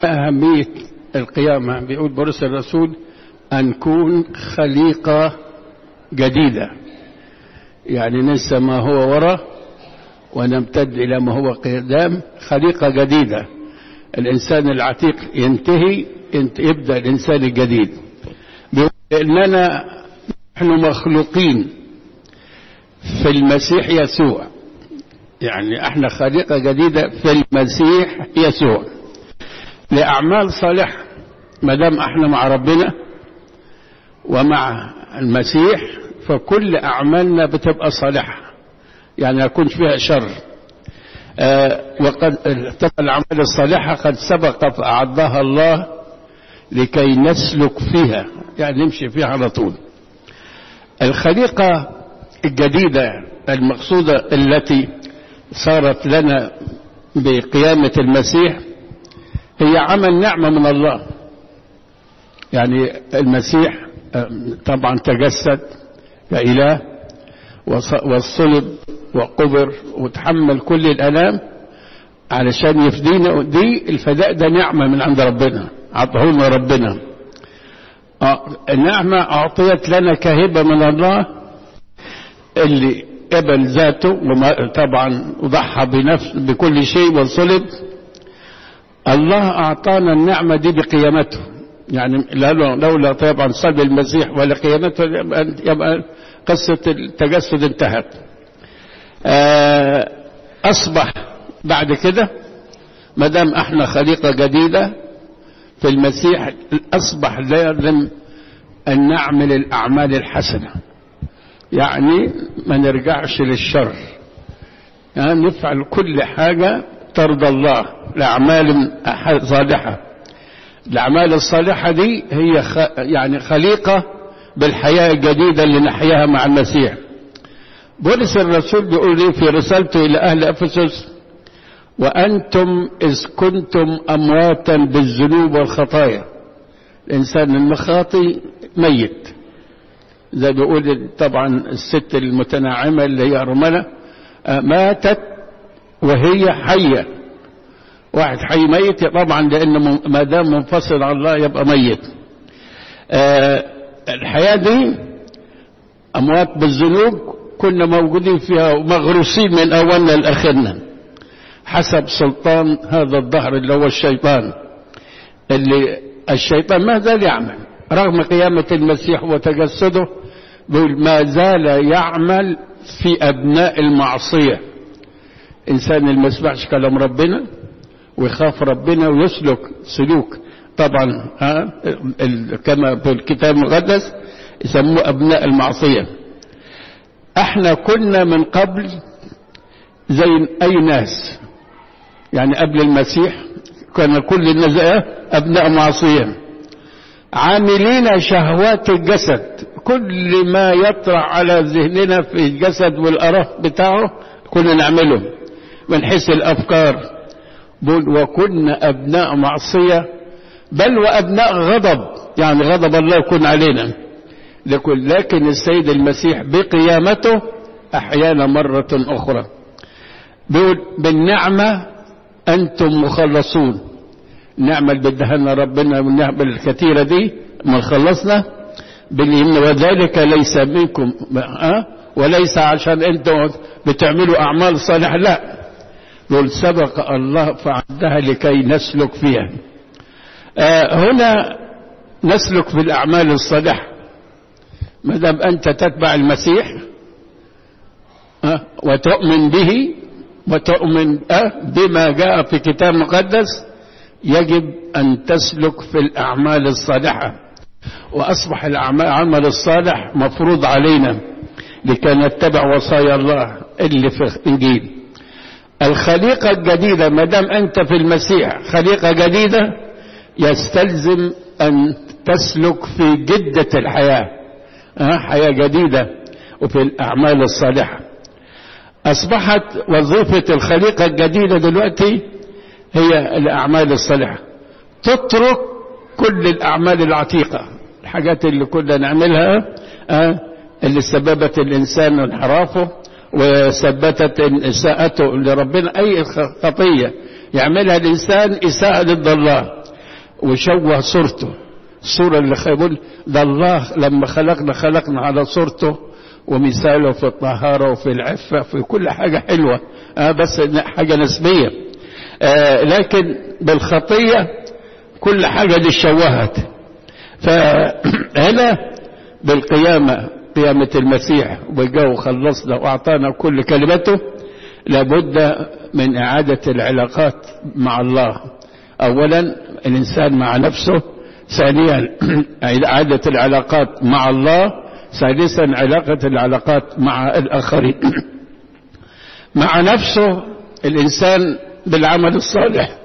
أهمية القيامة بيقول بولس الرسول أن نكون خليقة جديدة يعني ننسى ما هو وراء ونمتد إلى ما هو قدام خليقة جديدة الإنسان العتيق ينتهي يبدأ الإنسان الجديد بيقول إننا نحن مخلوقين في المسيح يسوع يعني احنا خليقة جديدة في المسيح يسوع لأعمال صالحة ما دام احنا مع ربنا ومع المسيح فكل أعمالنا بتبقى صالحة يعني ما يكونش فيها شر آه وقد تبقى الأعمال الصالحة قد سبق فأعدها الله لكي نسلك فيها يعني نمشي فيها على طول الخليقة الجديدة المقصودة التي صارت لنا بقيامة المسيح هي عمل نعمة من الله يعني المسيح طبعا تجسد كإله والصلب وقبر وتحمل كل الألام علشان يفدينا دي الفداء ده نعمة من عند ربنا عطهولنا ربنا النعمة أعطيت لنا كهبة من الله اللي قبل ذاته طبعا ضحى بنفس بكل شيء وصلب الله أعطانا النعمة دي بقيامته يعني لولا طبعا صلب المسيح ولا قيامته يبقى قصة التجسد انتهت أصبح بعد كده ما دام احنا خليقة جديدة في المسيح أصبح لازم أن نعمل الأعمال الحسنة يعني ما نرجعش للشر يعني نفعل كل حاجة ترضى الله الأعمال صالحة الأعمال الصالحة دي هي خ... يعني خليقة بالحياة الجديدة اللي نحياها مع المسيح بولس الرسول بيقول لي في رسالته إلى أهل أفسس وأنتم إذ كنتم أمواتا بالذنوب والخطايا الإنسان المخاطي ميت زي بيقول طبعا الست المتناعمة اللي هي أرملة ماتت وهي حية واحد حي ميت طبعا لأن ما دام منفصل عن الله يبقى ميت أه الحياة دي أموات بالذنوب كنا موجودين فيها ومغروسين من أولنا لآخرنا حسب سلطان هذا الظهر اللي هو الشيطان اللي الشيطان ما زال يعمل رغم قيامة المسيح وتجسده ما زال يعمل في أبناء المعصية إنسان اللي ما يسمعش كلام ربنا ويخاف ربنا ويسلك سلوك طبعا ها كما في الكتاب المقدس يسموه أبناء المعصية احنا كنا من قبل زي أي ناس يعني قبل المسيح كان كل الناس أبناء معصية عاملين شهوات الجسد كل ما يطرح على ذهننا في الجسد والأره بتاعه كنا نعمله من حيث الأفكار وكنا أبناء معصية بل وأبناء غضب يعني غضب الله يكون علينا لكن السيد المسيح بقيامته أحيانا مرة أخرى بيقول بالنعمة أنتم مخلصون النعمة اللي بدهنا ربنا والنعمة الكثيرة دي ما خلصنا بالإيمان وذلك ليس منكم أه؟ وليس عشان أنتم بتعملوا أعمال صالحة لا دول سبق الله فعدها لكي نسلك فيها آه هنا نسلك في الأعمال الصالحة ما دام أنت تتبع المسيح أه وتؤمن به وتؤمن أه بما جاء في كتاب مقدس يجب أن تسلك في الأعمال الصالحة وأصبح العمل الصالح مفروض علينا لكي نتبع وصايا الله اللي في الإنجيل الخليقة الجديدة ما دام أنت في المسيح خليقة جديدة يستلزم أن تسلك في جدة الحياة أه؟ حياة جديدة وفي الأعمال الصالحة أصبحت وظيفة الخليقة الجديدة دلوقتي هي الأعمال الصالحة تترك كل الأعمال العتيقة الحاجات اللي كنا نعملها أه؟ اللي سببت الإنسان انحرافه وثبتت إساءته لربنا أي خطية يعملها الإنسان إساءة ضد الله وشوه صورته الصورة اللي يقول ده الله لما خلقنا خلقنا على صورته ومثاله في الطهارة وفي العفة في كل حاجة حلوة آه بس حاجة نسبية آه لكن بالخطية كل حاجة دي شوهت فهنا بالقيامة قيامة المسيح وجاء وخلصنا وأعطانا كل كلمته لابد من إعادة العلاقات مع الله أولا الإنسان مع نفسه ثانيا إعادة العلاقات مع الله ثالثا علاقة العلاقات مع الآخرين مع نفسه الإنسان بالعمل الصالح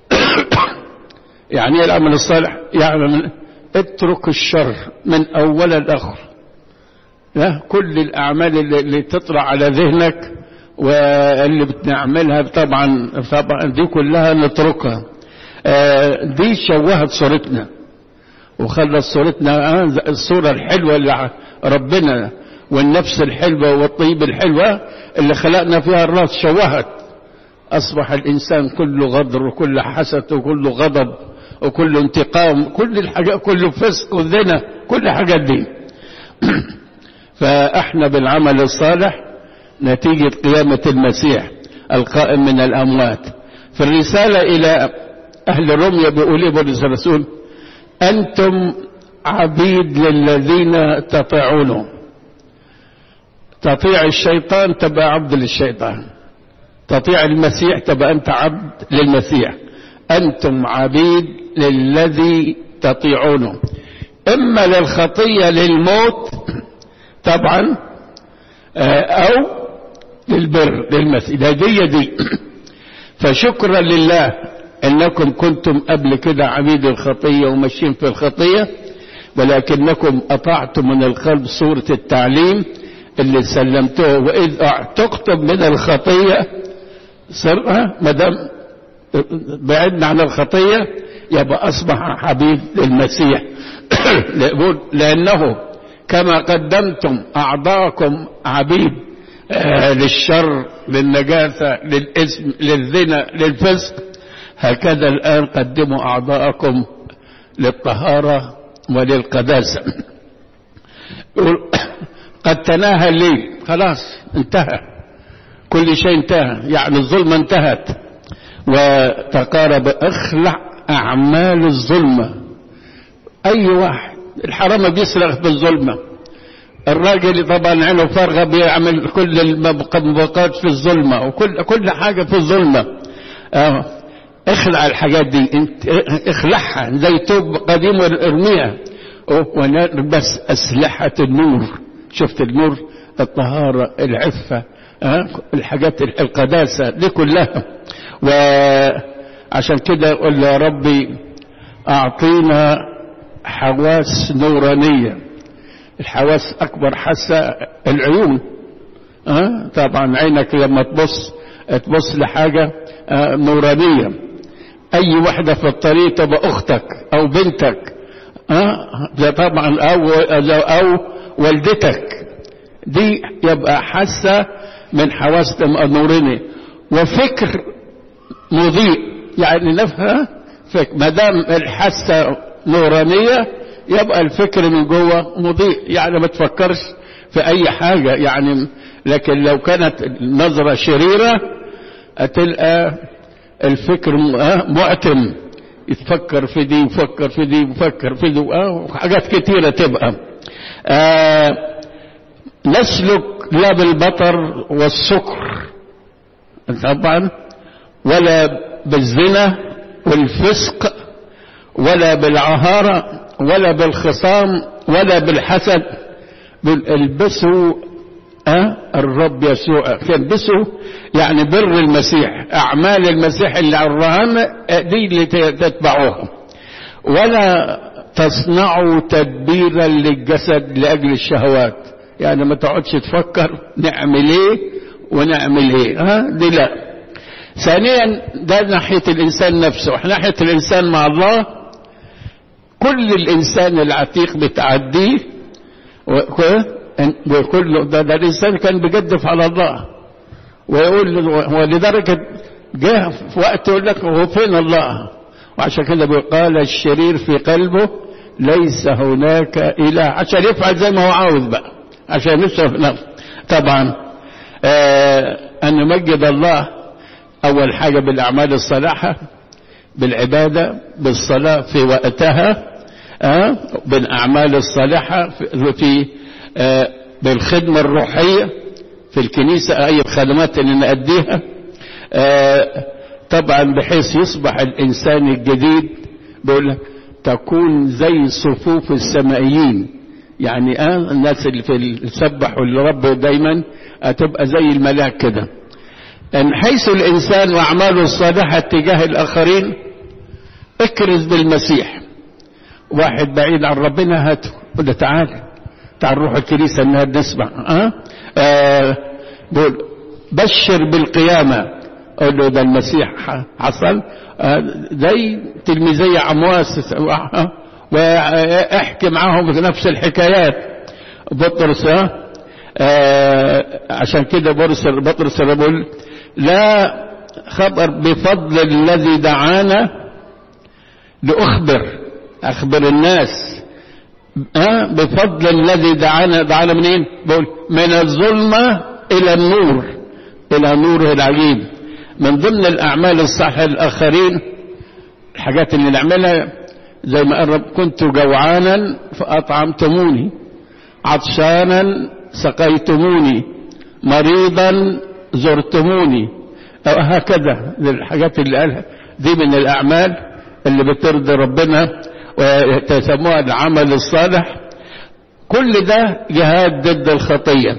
يعني ايه العمل الصالح يعني اترك الشر من أول لآخر كل الأعمال اللي, اللي تطرأ على ذهنك واللي بنعملها طبعا طبعا دي كلها نتركها دي شوهت صورتنا وخلت صورتنا الصورة الحلوة اللي ربنا والنفس الحلوة والطيب الحلوة اللي خلقنا فيها الراس شوهت أصبح الإنسان كله غدر وكل حسد وكله غضب وكله انتقام كل الحاجات كله فسق وذنا كل الحاجات دي فاحنا بالعمل الصالح نتيجة قيامة المسيح القائم من الأموات في الرسالة إلى أهل روميا بيقول بولس الرسول أنتم عبيد للذين تطيعونه تطيع الشيطان تبقى عبد للشيطان تطيع المسيح تبقى أنت عبد للمسيح أنتم عبيد للذي تطيعونه إما للخطية للموت طبعا أو للبر للمسيح دي دي فشكرا لله انكم كنتم قبل كده عبيد الخطيه وماشيين في الخطيه ولكنكم اطعتم من القلب صوره التعليم اللي سلمتوه واذ اعتقتم من الخطيه صرنا ما دام بعدنا عن الخطيه يبقى اصبح حبيب للمسيح لانه كما قدمتم اعضاءكم عبيد آه للشر للنجاسه للاثم للزنا للفسق هكذا الآن قدموا أعضاءكم للطهارة وللقداسة قد تناهى الليل خلاص انتهى كل شيء انتهى يعني الظلمة انتهت وتقارب اخلع أعمال الظلمة أي واحد الحرامة بيسرق بالظلمة الراجل طبعا عينه فارغة بيعمل كل المبقات في الظلمة وكل كل حاجة في الظلمة آه. اخلع الحاجات دي انت اخلعها زي توب قديم وارميها ونلبس اسلحه النور شفت النور الطهاره العفه اه الحاجات القداسه دي كلها وعشان كده قل يا ربي اعطينا حواس نورانيه الحواس اكبر حاسه العيون اه طبعا عينك لما تبص تبص لحاجه اه نورانيه اي واحدة في الطريق تبقى اختك او بنتك اه ده طبعا او او والدتك دي يبقى حاسة من حواس نورانية وفكر مضيء يعني نفها فكر ما دام الحاسة نورانية يبقى الفكر من جوه مضيء يعني ما تفكرش في اي حاجة يعني لكن لو كانت النظرة شريرة هتلقى الفكر معتم يتفكر في دي وفكر في دي وفكر في دي وحاجات كتيرة تبقى آه نسلك لا بالبطر والسكر طبعا ولا بالزنا والفسق ولا بالعهارة ولا بالخصام ولا بالحسد البسوا أه؟ الرب يسوع تلبسوا يعني بر المسيح أعمال المسيح اللي على الرهان دي اللي تتبعوها ولا تصنعوا تدبيرا للجسد لأجل الشهوات يعني ما تقعدش تفكر نعمل ايه ونعمل ايه ها دي لا ثانيا ده ناحية الإنسان نفسه ناحية الإنسان مع الله كل الإنسان العتيق بتعديه وكل ده, ده الإنسان كان بيجدف على الله ويقول ولدرجة جه في وقت يقول لك هو فين الله وعشان كده قال الشرير في قلبه ليس هناك إله عشان يفعل زي ما هو عاوز بقى عشان يصرف نفسه طبعا آه أن نمجد الله أول حاجة بالأعمال الصالحة بالعبادة بالصلاة في وقتها آه بالأعمال الصالحة في, في آه بالخدمة الروحية في الكنيسة أي الخدمات اللي نأديها آه طبعا بحيث يصبح الإنسان الجديد بيقول لك تكون زي صفوف السمائيين يعني آه الناس اللي في السبحوا للرب دايما هتبقى زي الملاك كده ان حيث الانسان واعماله الصالحه تجاه الاخرين اكرز بالمسيح واحد بعيد عن ربنا هاته قل له تعال تعال نروح الكنيسه انها نسمع أه؟ آه بقول بشر بالقيامه قل له ده المسيح حصل آه زي تلميذية عمواس واحكي معاهم في نفس الحكايات بطرس آه عشان كده بطرس بطرس بيقول لا خبر بفضل الذي دعانا لأخبر أخبر الناس أه؟ بفضل الذي دعانا دعانا منين بقول من الظلمة إلى النور إلى نوره العجيب من ضمن الأعمال الصالحة للآخرين الحاجات اللي نعملها زي ما قرب كنت جوعانا فأطعمتموني عطشانا سقيتموني مريضا زرتموني أو هكذا الحاجات اللي قالها دي من الأعمال اللي بترضي ربنا وتسموها العمل الصالح كل ده جهاد ضد الخطية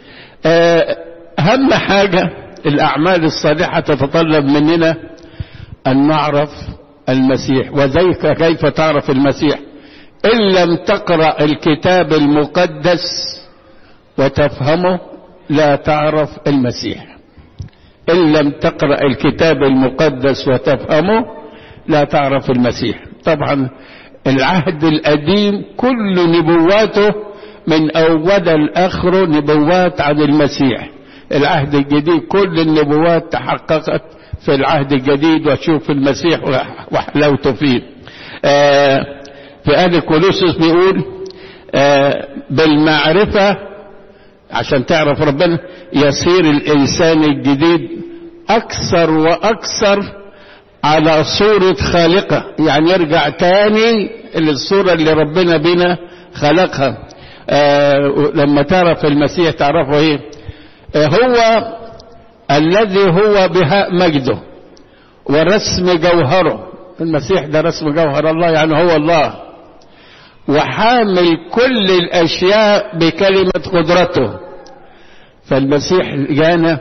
أهم حاجة الأعمال الصالحة تتطلب مننا أن نعرف المسيح وذلك كيف تعرف المسيح إن لم تقرأ الكتاب المقدس وتفهمه لا تعرف المسيح إن لم تقرأ الكتاب المقدس وتفهمه لا تعرف المسيح طبعا العهد القديم كل نبواته من أول الآخر نبوات عن المسيح العهد الجديد كل النبوات تحققت في العهد الجديد وتشوف المسيح وحلاوته فيه آه في آل كولوسوس بيقول آه بالمعرفة عشان تعرف ربنا يصير الإنسان الجديد أكثر وأكثر على صورة خالقه يعني يرجع تاني للصورة اللي ربنا بنا خلقها آه لما تعرف المسيح تعرفه ايه آه هو الذي هو بهاء مجده ورسم جوهره المسيح ده رسم جوهر الله يعني هو الله وحامل كل الأشياء بكلمة قدرته فالمسيح جانا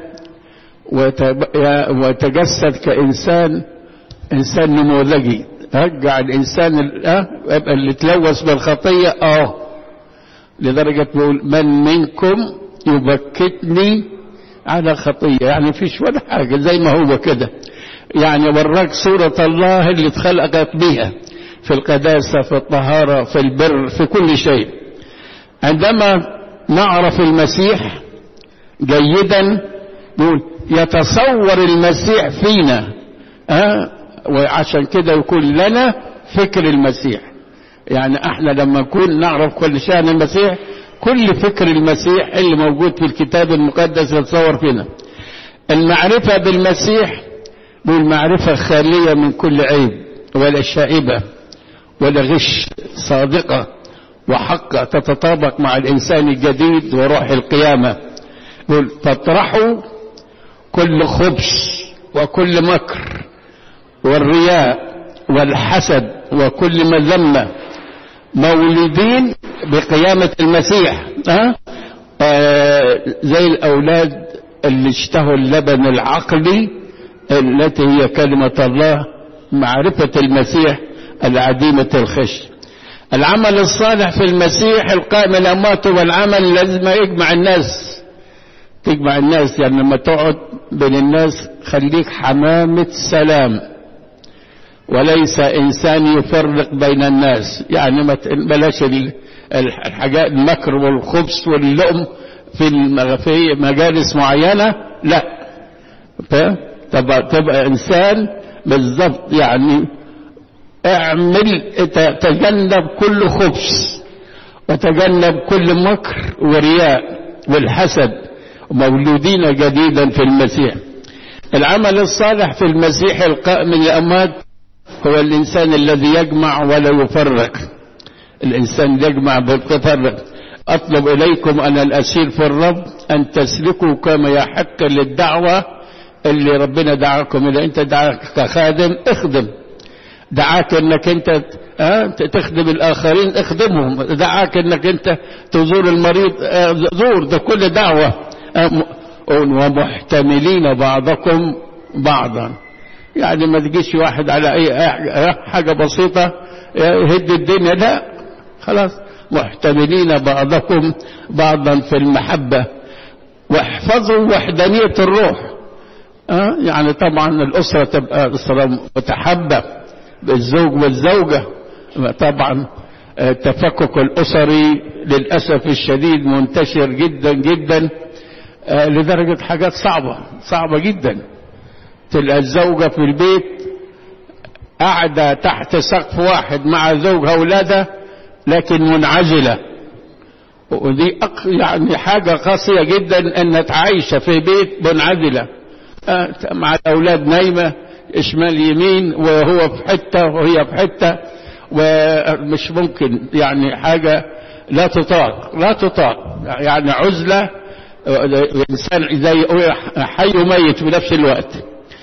وتجسد كإنسان إنسان نموذجي رجع الإنسان اللي تلوث بالخطية آه لدرجة بيقول من منكم يبكتني على خطية يعني فيش ولا حاجة زي ما هو كده يعني وراك صورة الله اللي اتخلقت بها في القداسة في الطهارة في البر في كل شيء عندما نعرف المسيح جيدا نقول يتصور المسيح فينا أه؟ وعشان كده يكون لنا فكر المسيح يعني احنا لما نكون نعرف كل شيء عن المسيح كل فكر المسيح اللي موجود في الكتاب المقدس يتصور فينا المعرفة بالمسيح والمعرفة خالية من كل عيب ولا شائبة ولا غش صادقة وحقة تتطابق مع الإنسان الجديد وروح القيامة فاطرحوا كل خبث وكل مكر والرياء والحسد وكل مذمة مولدين بقيامة المسيح أه؟ آه زي الأولاد اللي اشتهوا اللبن العقلي التي هي كلمة الله معرفة المسيح العديمة الخش العمل الصالح في المسيح القائم الأموات والعمل لازم يجمع الناس تجمع الناس يعني لما تقعد بين الناس خليك حمامة سلام وليس إنسان يفرق بين الناس يعني ما بلاش الحاجات المكر والخبث واللؤم في في مجالس معينة لا تبقى, تبقى إنسان بالضبط يعني اعمل تجنب كل خبث وتجنب كل مكر ورياء والحسد مولودين جديدا في المسيح العمل الصالح في المسيح القائم من الأموات هو الإنسان الذي يجمع ولا يفرق الإنسان يجمع بالتفرق أطلب إليكم أنا الأسير في الرب أن تسلكوا كما يحق للدعوة اللي ربنا دعاكم إلى أنت دعاك كخادم اخدم دعاك انك انت اه تخدم الاخرين اخدمهم دعاك انك انت تزور المريض اه زور ده كل دعوة اه ومحتملين بعضكم بعضا يعني ما تجيش واحد على اي حاجة بسيطة يهد الدنيا لا خلاص محتملين بعضكم بعضا في المحبة واحفظوا وحدانية الروح أه؟ يعني طبعا الأسرة تبقى أسرة متحبة بالزوج والزوجة طبعا التفكك الأسري للأسف الشديد منتشر جدا جدا أه لدرجة حاجات صعبة صعبة جدا تلقى الزوجة في البيت قاعدة تحت سقف واحد مع زوجها وولادها لكن منعزلة ودي يعني حاجة قاسية جدا انها تعيش في بيت منعزلة مع الاولاد نايمة شمال يمين وهو في حتة وهي في حتة ومش ممكن يعني حاجة لا تطاق لا تطاق يعني عزلة انسان زي حي وميت في نفس الوقت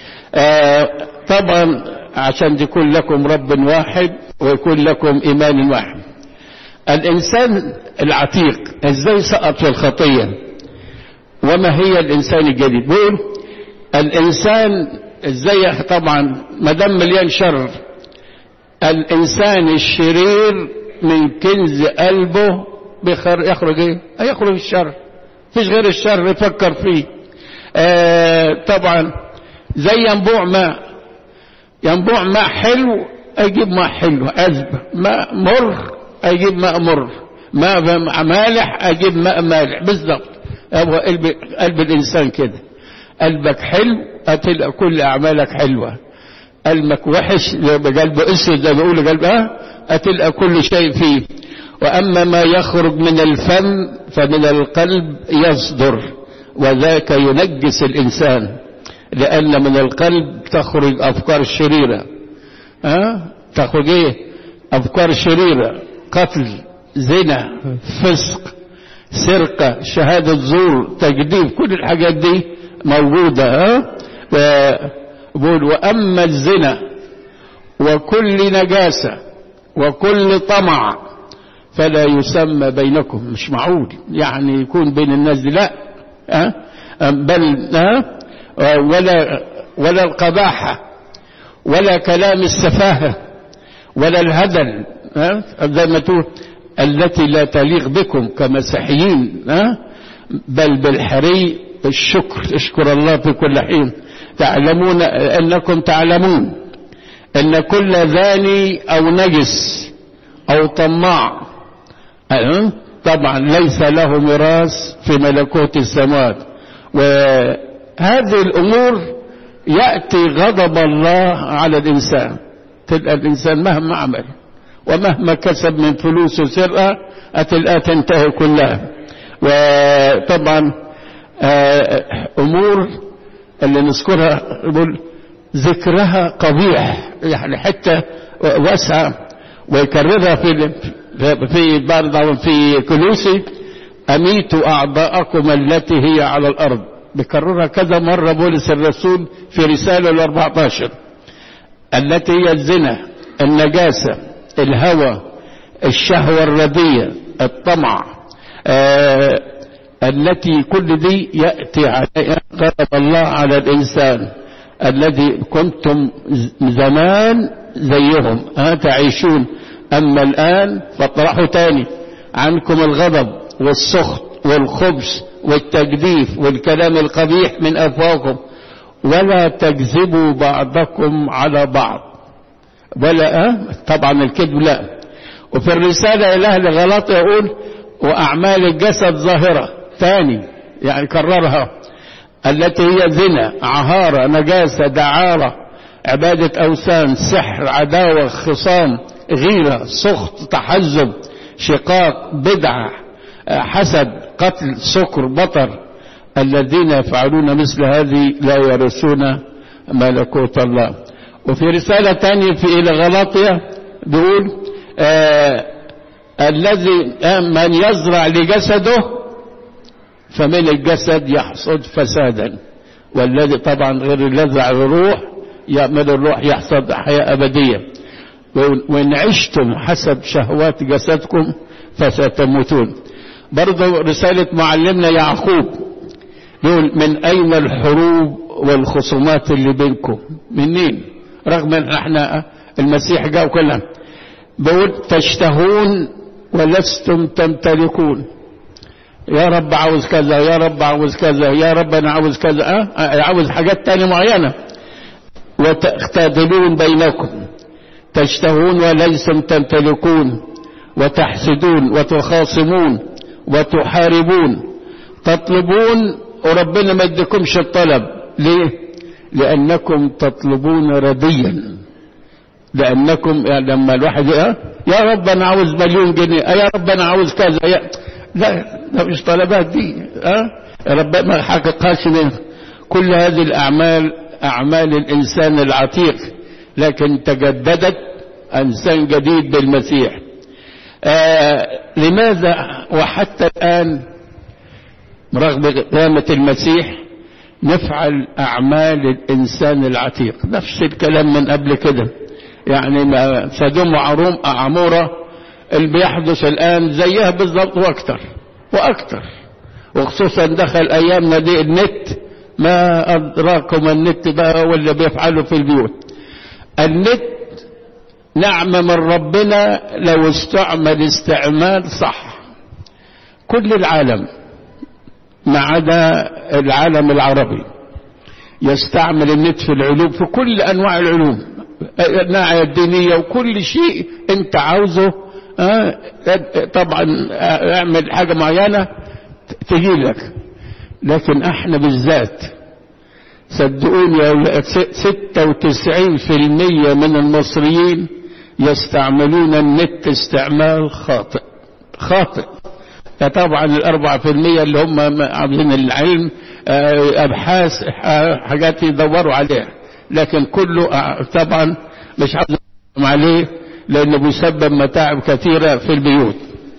طبعا عشان يكون لكم رب واحد ويكون لكم ايمان واحد الانسان العتيق ازاي سقط في الخطيه وما هي الانسان الجديد بيقول الانسان ازاي طبعا ما دام مليان شر الانسان الشرير من كنز قلبه بخر يخرج ايه هيخرج الشر فيش غير الشر يفكر فيه آه طبعا زي ينبوع ماء ينبوع ماء حلو اجيب ماء حلو عذب ماء مر اجيب ماء مر ماء مالح اجيب ماء مالح بالضبط ابغى قلب, قلب الانسان كده قلبك حلو هتلقى كل اعمالك حلوه قلبك وحش قلبه اسود زي ما بيقولوا قلب اه هتلقى كل شيء فيه واما ما يخرج من الفم فمن القلب يصدر وذاك ينجس الانسان لان من القلب تخرج افكار شريره ها تخرج ايه افكار شريره قتل زنا فسق سرقه شهاده زور تجديد كل الحاجات دي موجوده ها بقول واما الزنا وكل نجاسه وكل طمع فلا يسمى بينكم مش معقول يعني يكون بين الناس دي لا ها بل ها ولا ولا القباحة ولا كلام السفاهة ولا الهدل ها زي ما تقول التي لا تليق بكم كمسيحيين ها بل بالحري الشكر اشكر الله في كل حين تعلمون انكم تعلمون ان كل ذاني او نجس او طماع أه؟ طبعا ليس له ميراث في ملكوت السماوات وهذه الامور ياتي غضب الله على الانسان تلقى الانسان مهما عمل ومهما كسب من فلوس وسرقه هتلقى تنتهي كلها وطبعا امور اللي نذكرها يقول ذكرها قبيح يعني حتى واسعه ويكررها في في برضه في كلوسي أميتوا أعضاءكم التي هي على الأرض بكررها كذا مرة بولس الرسول في رسالة ال 14 التي هي الزنا النجاسة الهوى الشهوة الردية الطمع آه التي كل دي يأتي عليها غضب الله على الإنسان الذي كنتم زمان زيهم ها تعيشون أما الآن فاطرحوا تاني عنكم الغضب والسخط والخبث والتجديف والكلام القبيح من أفواهكم ولا تكذبوا بعضكم على بعض ولا أه؟ طبعا الكذب لا وفي الرسالة إلى أهل غلط يقول وأعمال الجسد ظاهرة ثاني يعني كررها التي هي زنا عهارة نجاسة دعارة عبادة أوثان سحر عداوة خصام غيرة سخط تحزب شقاق بدعة حسد قتل سكر بطر الذين يفعلون مثل هذه لا يرثون ملكوت الله وفي رسالة تانية في إلى غلاطية بيقول آه الذي آه من يزرع لجسده فمن الجسد يحصد فسادا والذي طبعا غير الذي على الروح يعمل الروح يحصد حياة أبدية وإن عشتم حسب شهوات جسدكم فستموتون برضو رسالة معلمنا يعقوب يقول من أين الحروب والخصومات اللي بينكم منين رغم ان احنا المسيح جاء وكلام بقول تشتهون ولستم تمتلكون يا رب عاوز كذا يا رب عاوز كذا يا رب انا عاوز كذا اه عاوز حاجات تانية معينة وتختادلون بينكم تشتهون وليسم تمتلكون وتحسدون وتخاصمون وتحاربون تطلبون وربنا ما يديكمش الطلب ليه لأنكم تطلبون رديا لأنكم يعني لما الواحد اه يا رب أنا عاوز مليون جنيه يا رب أنا عاوز كذا يا لا ده مش طلبات دي اه رب ما حققهاش منه كل هذه الأعمال أعمال الإنسان العتيق لكن تجددت إنسان جديد بالمسيح آه لماذا وحتى الآن رغم قيامة المسيح نفعل أعمال الإنسان العتيق نفس الكلام من قبل كده يعني ما سدوم وعروم عمورة اللي بيحدث الآن زيها بالضبط وأكتر وأكتر وخصوصا دخل أيامنا دي النت ما أدراكم النت بقى واللي بيفعله في البيوت النت نعمة من ربنا لو استعمل استعمال صح كل العالم ما عدا العالم العربي يستعمل النت في العلوم في كل انواع العلوم الناحيه الدينيه وكل شيء انت عاوزه اه طبعا اعمل حاجه معينه تجي لك لكن احنا بالذات صدقوني يا ستة وتسعين في المية من المصريين يستعملون النت استعمال خاطئ خاطئ طبعا الأربعة في المية اللي هم عاملين العلم أبحاث حاجات يدوروا عليها لكن كله طبعا مش عاوز عليه لأنه بيسبب متاعب كثيرة في البيوت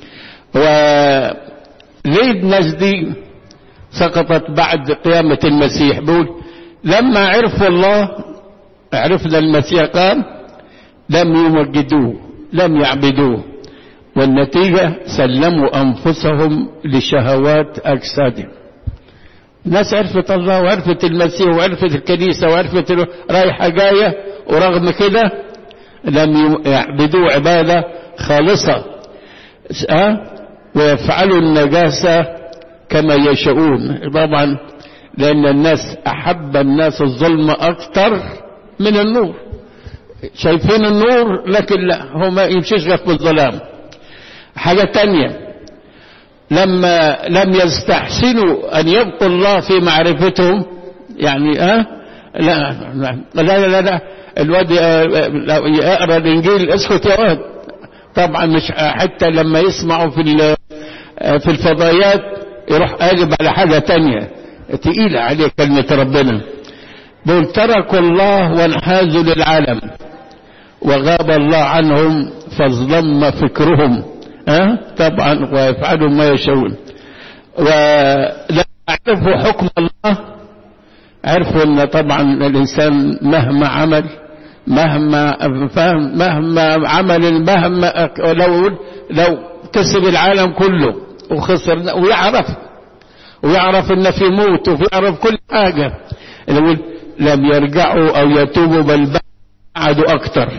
وليه الناس دي سقطت بعد قيامة المسيح بيقول لما عرفوا الله عرفنا المسيح قال لم يمجدوه لم يعبدوه والنتيجة سلموا أنفسهم لشهوات أجسادهم الناس عرفت الله وعرفت المسيح وعرفت الكنيسة وعرفت رايحة جاية ورغم كده لم يعبدوا عبادة خالصة أه؟ ويفعلوا النجاسة كما يشاءون طبعا لأن الناس أحب الناس الظلم أكثر من النور شايفين النور لكن لا هو ما يمشيش غير في الظلام حاجة تانية لما لم يستحسنوا أن يبقوا الله في معرفتهم يعني أه لا لا لا لا, لا. الواد يقرا الانجيل اسكت يا واد طبعا مش حتى لما يسمعوا في في الفضائيات يروح قالب على حاجه تانية تقيله عليه كلمه ربنا دول تركوا الله وانحازوا للعالم وغاب الله عنهم فاظلم فكرهم أه؟ طبعا ويفعلوا ما يشاءون ولما عرفوا حكم الله عرفوا ان طبعا الانسان مهما عمل مهما فهم مهما عمل مهما لو لو كسب العالم كله وخسر ويعرف ويعرف ان في موت ويعرف كل حاجه يقول لم يرجعوا او يتوبوا بل بعدوا اكثر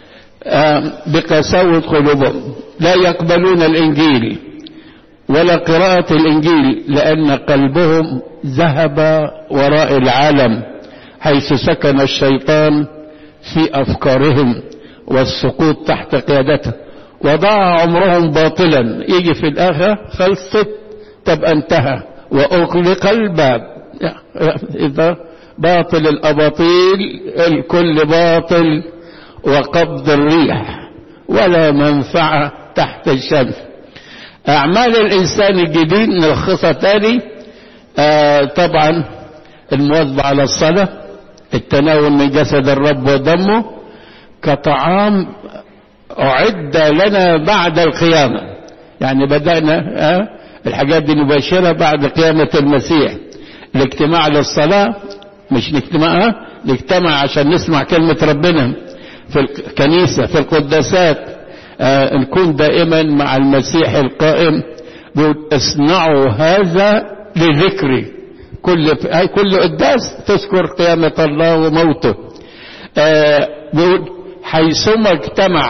بقساوة قلوبهم لا يقبلون الإنجيل ولا قراءة الإنجيل لأن قلبهم ذهب وراء العالم حيث سكن الشيطان في أفكارهم والسقوط تحت قيادته وضاع عمرهم باطلا يجي في الآخر خلصت تبقى انتهى وأغلق الباب إذا باطل الأباطيل الكل باطل وقبض الريح ولا منفعة تحت الشمس أعمال الإنسان الجديد نلخصها تاني آه طبعا المواظبة على الصلاة التناول من جسد الرب ودمه كطعام أعد لنا بعد القيامة يعني بدأنا آه الحاجات دي مباشرة بعد قيامة المسيح الاجتماع للصلاة مش نجتمع نجتمع عشان نسمع كلمة ربنا في الكنيسة في القداسات آه نكون دائما مع المسيح القائم بيقول اصنعوا هذا لذكري كل كل قداس تذكر قيامة الله وموته آه بيقول حيثما اجتمع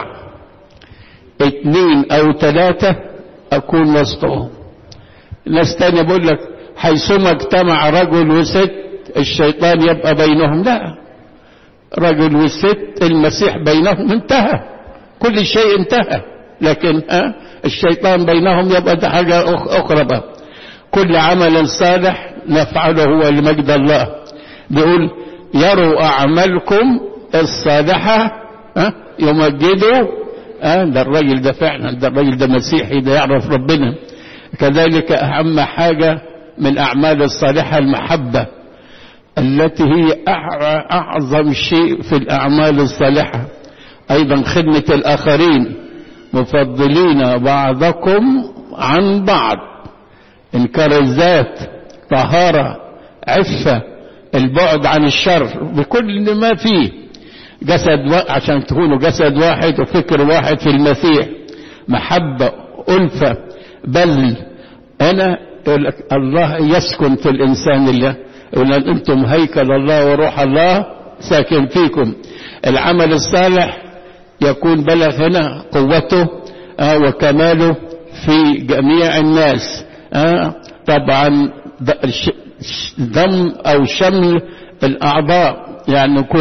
اثنين او ثلاثة اكون وسطهم ناس تانية بيقول لك حيثما اجتمع رجل وست الشيطان يبقى بينهم لا رجل وست المسيح بينهم انتهى كل شيء انتهى لكن ها الشيطان بينهم يبقى ده حاجة أخرى بقى كل عمل صالح نفعله هو لمجد الله بيقول يروا أعمالكم الصالحة ها يمجدوا ها ده الراجل ده فعلا ده الراجل ده مسيحي ده يعرف ربنا كذلك أهم حاجة من أعمال الصالحة المحبة التي هي أعظم شيء في الأعمال الصالحة أيضا خدمة الآخرين مفضلين بعضكم عن بعض إنكار الذات طهارة عفة البعد عن الشر بكل ما فيه جسد و... عشان تكونوا جسد واحد وفكر واحد في المسيح محبة ألفة بل أنا الله يسكن في الإنسان الله يقول أنتم هيكل الله وروح الله ساكن فيكم العمل الصالح يكون بلغ هنا قوته آه وكماله في جميع الناس آه طبعا ضم أو شمل الأعضاء يعني